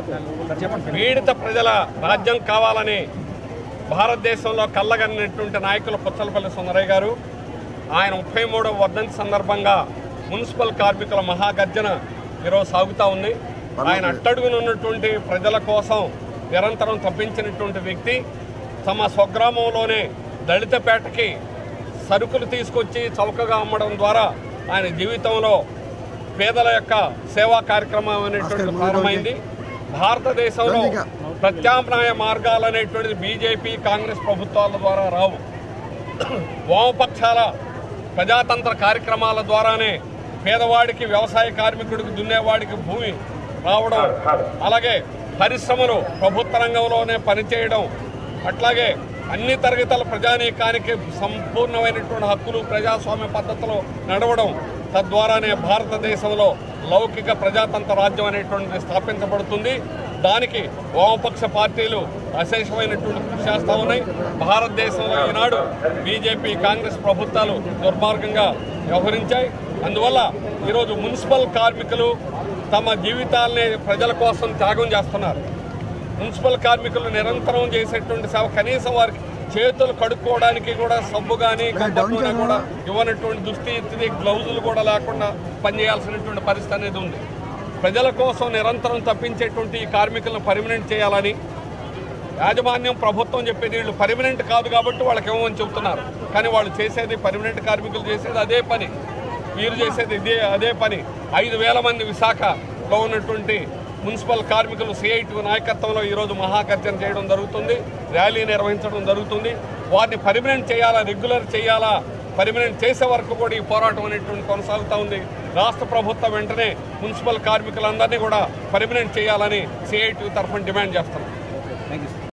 పీడిత ప్రజల రాజ్యం కావాలని భారతదేశంలో కళ్ళగన్నటువంటి నాయకులు పుచ్చలపల్లి సుందరయ్య గారు ఆయన ముప్పై మూడవ వర్ధంతి సందర్భంగా మున్సిపల్ కార్మికుల మహాగర్జన ఈరోజు సాగుతూ ఉంది ఆయన అట్టడుగునున్నటువంటి ప్రజల కోసం నిరంతరం తప్పించినటువంటి వ్యక్తి తమ స్వగ్రామంలోనే దళితపేటకి సరుకులు తీసుకొచ్చి చౌకగా అమ్మడం ద్వారా ఆయన జీవితంలో పేదల యొక్క సేవా కార్యక్రమం అనేటువంటిది ప్రారంభమైంది భారతదేశంలో ప్రత్యామ్నాయ మార్గాలు అనేటువంటిది బీజేపీ కాంగ్రెస్ ప్రభుత్వాల ద్వారా రావు వామపక్షాల ప్రజాతంత్ర కార్యక్రమాల ద్వారానే పేదవాడికి వ్యవసాయ కార్మికుడికి దున్నేవాడికి భూమి రావడం అలాగే పరిశ్రమలు ప్రభుత్వ రంగంలోనే పనిచేయడం అట్లాగే అన్ని తరగతుల ప్రజానీకానికి సంపూర్ణమైనటువంటి హక్కులు ప్రజాస్వామ్య పద్ధతిలో నడవడం తద్వారానే భారతదేశంలో లౌకిక ప్రజాతంత్ర రాజ్యం అనేటువంటిది స్థాపించబడుతుంది దానికి వామపక్ష పార్టీలు అశేషమైనటువంటి కృషి చేస్తూ ఉన్నాయి భారతదేశంలో ఈనాడు బీజేపీ కాంగ్రెస్ ప్రభుత్వాలు దుర్మార్గంగా వ్యవహరించాయి అందువల్ల ఈరోజు మున్సిపల్ కార్మికులు తమ జీవితాల్ని ప్రజల కోసం త్యాగం చేస్తున్నారు మున్సిపల్ కార్మికులు నిరంతరం చేసేటువంటి సేవ కనీసం వారికి చేతులు కడుక్కోవడానికి కూడా సబ్బు కానీ నూనె కూడా ఇవ్వనటువంటి దుస్థితి గ్లౌజులు కూడా లేకుండా పనిచేయాల్సినటువంటి పరిస్థితి అనేది ఉంది ప్రజల కోసం నిరంతరం తప్పించేటువంటి ఈ కార్మికులను పర్మనెంట్ చేయాలని యాజమాన్యం ప్రభుత్వం చెప్పేది వీళ్ళు పర్మనెంట్ కాదు కాబట్టి వాళ్ళకి ఏమని చెబుతున్నారు కానీ వాళ్ళు చేసేది పర్మనెంట్ కార్మికులు చేసేది అదే పని వీరు చేసేది ఇదే అదే పని ఐదు వేల మంది విశాఖలో ఉన్నటువంటి మున్సిపల్ కార్మికులు సిఐటి నాయకత్వంలో ఈరోజు మహాగర్జన చేయడం జరుగుతుంది ర్యాలీ నిర్వహించడం జరుగుతుంది వారిని పర్మనెంట్ చేయాలా రెగ్యులర్ చేయాలా పర్మనెంట్ చేసే వరకు కూడా ఈ పోరాటం అనేటువంటి కొనసాగుతూ ఉంది రాష్ట్ర ప్రభుత్వం వెంటనే మున్సిపల్ కార్మికులందరినీ కూడా పర్మనెంట్ చేయాలని సిఐటి తరఫున డిమాండ్ చేస్తున్నాం